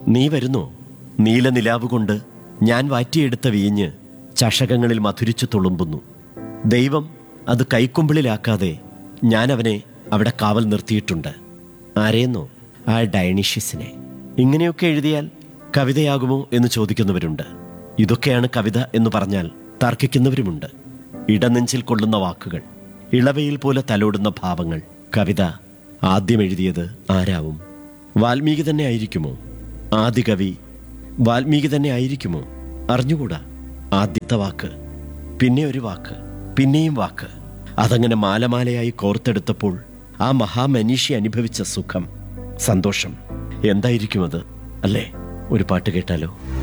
നീ വരുന്നോ നീലനിലാവ് കൊണ്ട് ഞാൻ വാറ്റിയെടുത്ത വീഞ്ഞ് ചഷകങ്ങളിൽ മധുരിച്ചു തുളുമ്പുന്നു ദൈവം അത് കൈക്കുമ്പിളിലാക്കാതെ ഞാൻ അവനെ അവിടെ കാവൽ നിർത്തിയിട്ടുണ്ട് ആരെയെന്നോ ആ ഡൈനിഷ്യസിനെ ഇങ്ങനെയൊക്കെ എഴുതിയാൽ കവിതയാകുമോ എന്ന് ചോദിക്കുന്നവരുണ്ട് ഇതൊക്കെയാണ് കവിത എന്ന് പറഞ്ഞാൽ തർക്കിക്കുന്നവരുമുണ്ട് ഇടനെഞ്ചിൽ കൊള്ളുന്ന വാക്കുകൾ ഇളവയിൽ പോലെ തലോടുന്ന ഭാവങ്ങൾ കവിത ആദ്യം എഴുതിയത് ആരാവും വാൽമീകി തന്നെ ആയിരിക്കുമോ ആദ്യ കവി വാൽമീകി തന്നെ ആയിരിക്കുമോ അറിഞ്ഞുകൂടാ ആദ്യത്തെ വാക്ക് പിന്നെ ഒരു വാക്ക് പിന്നെയും വാക്ക് അതങ്ങനെ മാലമാലയായി കോർത്തെടുത്തപ്പോൾ ആ മഹാമനീഷി അനുഭവിച്ച സുഖം സന്തോഷം എന്തായിരിക്കും അത് അല്ലേ ഒരു പാട്ട് കേട്ടാലോ